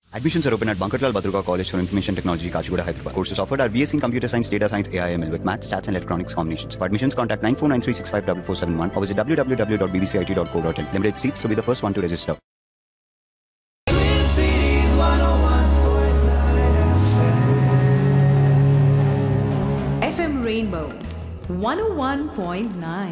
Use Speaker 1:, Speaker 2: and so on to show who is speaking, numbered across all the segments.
Speaker 1: Admissions are open at Bankarlal Badruga College for Information Technology, Kachigura, Hyderabad. Courses offered are BSc in Computer Science, Data Science, AIML with Maths, Stats and Electronics combinations. For admissions, contact 9493654471 or visit www.bbcit.co.in. Limited seats, so be the first one to register.
Speaker 2: FM Rainbow 101.9.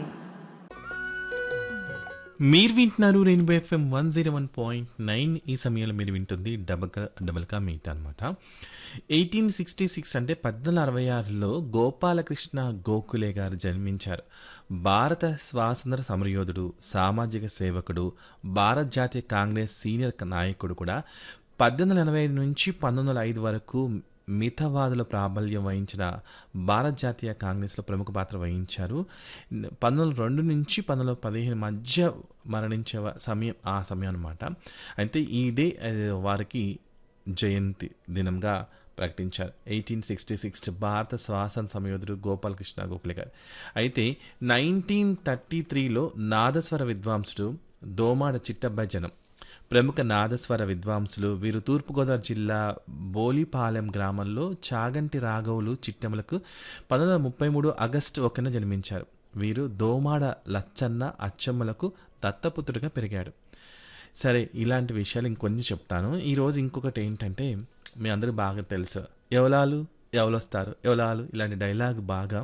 Speaker 3: మీరు వింటున్నారు Rainbow FM one zero one point nine ఈ సమయంలో మీరు వింటుంది డబల్ డబల్కా మీట్ అనమాట ఎయిటీన్ సిక్స్టీ సిక్స్ అంటే పద్నాలుగు అరవై ఆరులో గోపాలకృష్ణ గోఖలే గారు జన్మించారు భారత స్వాతంత్ర సమరయోధుడు సామాజిక సేవకుడు భారత జాతీయ కాంగ్రెస్ సీనియర్ నాయకుడు కూడా పద్దెనిమిది వందల ఎనభై ఐదు నుంచి పంతొమ్మిది వందల ఐదు వరకు మితవాదుల ప్రాబల్యం వహించిన భారత జాతీయ కాంగ్రెస్లో ప్రముఖ పాత్ర వహించారు పంతొమ్మిది వందల రెండు నుంచి పంతొమ్మిది వందల పదిహేను మధ్య మరణించే వ- సమయం ఆ సమయం అనమాట అయితే ఈ డే ఆ, వారికి జయంతి దినంగా ప్రకటించారు ఎయిటీన్ సిక్స్టీ సిక్స్ భారత స్వాతంత్ర సమయోధుడు గోపాలకృష్ణ గోఖలే గారు అయితే నైన్టీన్ థర్టీ త్రీలో నాదస్వర విద్వాంసుడు దోమాడ చిట్టబ్బాయి జనం ప్రముఖ నాదస్వర విద్వాంసులు వీరు తూర్పుగోదావరి జిల్లా బోలిపాలెం గ్రామంలో చాగంటి రాఘవులు చిట్టెమలకు పంతొమ్మిది వందల ముప్పై మూడు ఆగస్టు ఒకన జన్మించారు వీరు దోమాడ లచ్చన్న అచ్చమ్మలకు దత్తపుత్రుడిగా పెరిగాడు సరే ఇలాంటి విషయాలు ఇంకొన్ని చెప్తాను ఈరోజు ఇంకొకటి ఏంటంటే మీ అందరికీ బాగా తెలుసు ఎవలాలు ఎవలొస్తారు ఎవలాలు ఇలాంటి డైలాగ్ బాగా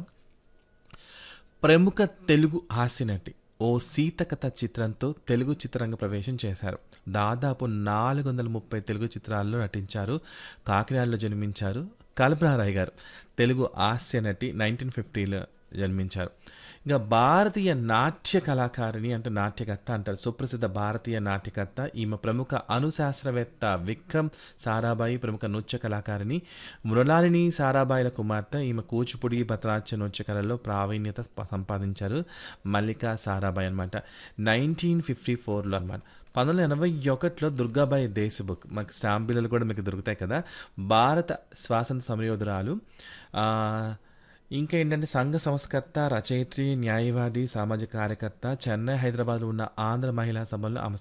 Speaker 3: ప్రముఖ తెలుగు హాస్యనటి ఓ సీతకథ చిత్రంతో తెలుగు చిత్రంగ ప్రవేశం చేశారు దాదాపు నాలుగు వందల ముప్పై తెలుగు చిత్రాల్లో నటించారు కాకినాడలో జన్మించారు కల్పనారాయ్ గారు తెలుగు హాస్య నటి నైన్టీన్ ఫిఫ్టీలో జన్మించారు ఇంకా భారతీయ నాట్య కళాకారిణి అంటే నాట్యకర్త అంటారు సుప్రసిద్ధ భారతీయ నాట్యకర్త ఈమె ప్రముఖ అణుశాస్త్రవేత్త విక్రమ్ సారాభాయి ప్రముఖ నృత్య కళాకారిణి మృణాలిని సారాభాయిల కుమార్తె ఈమె కూచిపూడి భరతనాట్య నృత్య కళల్లో ప్రావీణ్యత ప- సంపాదించారు మల్లికా సారాభాయ్ అనమాట నైన్టీన్ ఫిఫ్టీ ఫోర్లో అనమాట పంతొమ్మిది వందల ఎనభై ఒకటిలో దుర్గాబాయి దేశబుక్ మనకి స్టాంప్ బిల్లలు కూడా మీకు దొరుకుతాయి కదా భారత స్వాతంత్ర సమరయోధురాలు ఆ, ఇంకా ఏంటంటే సంఘ సంస్కర్త రచయిత్రి న్యాయవాది సామాజిక కార్యకర్త చెన్నై హైదరాబాద్లో ఉన్న ఆంధ్ర మహిళా సభలో ఆమె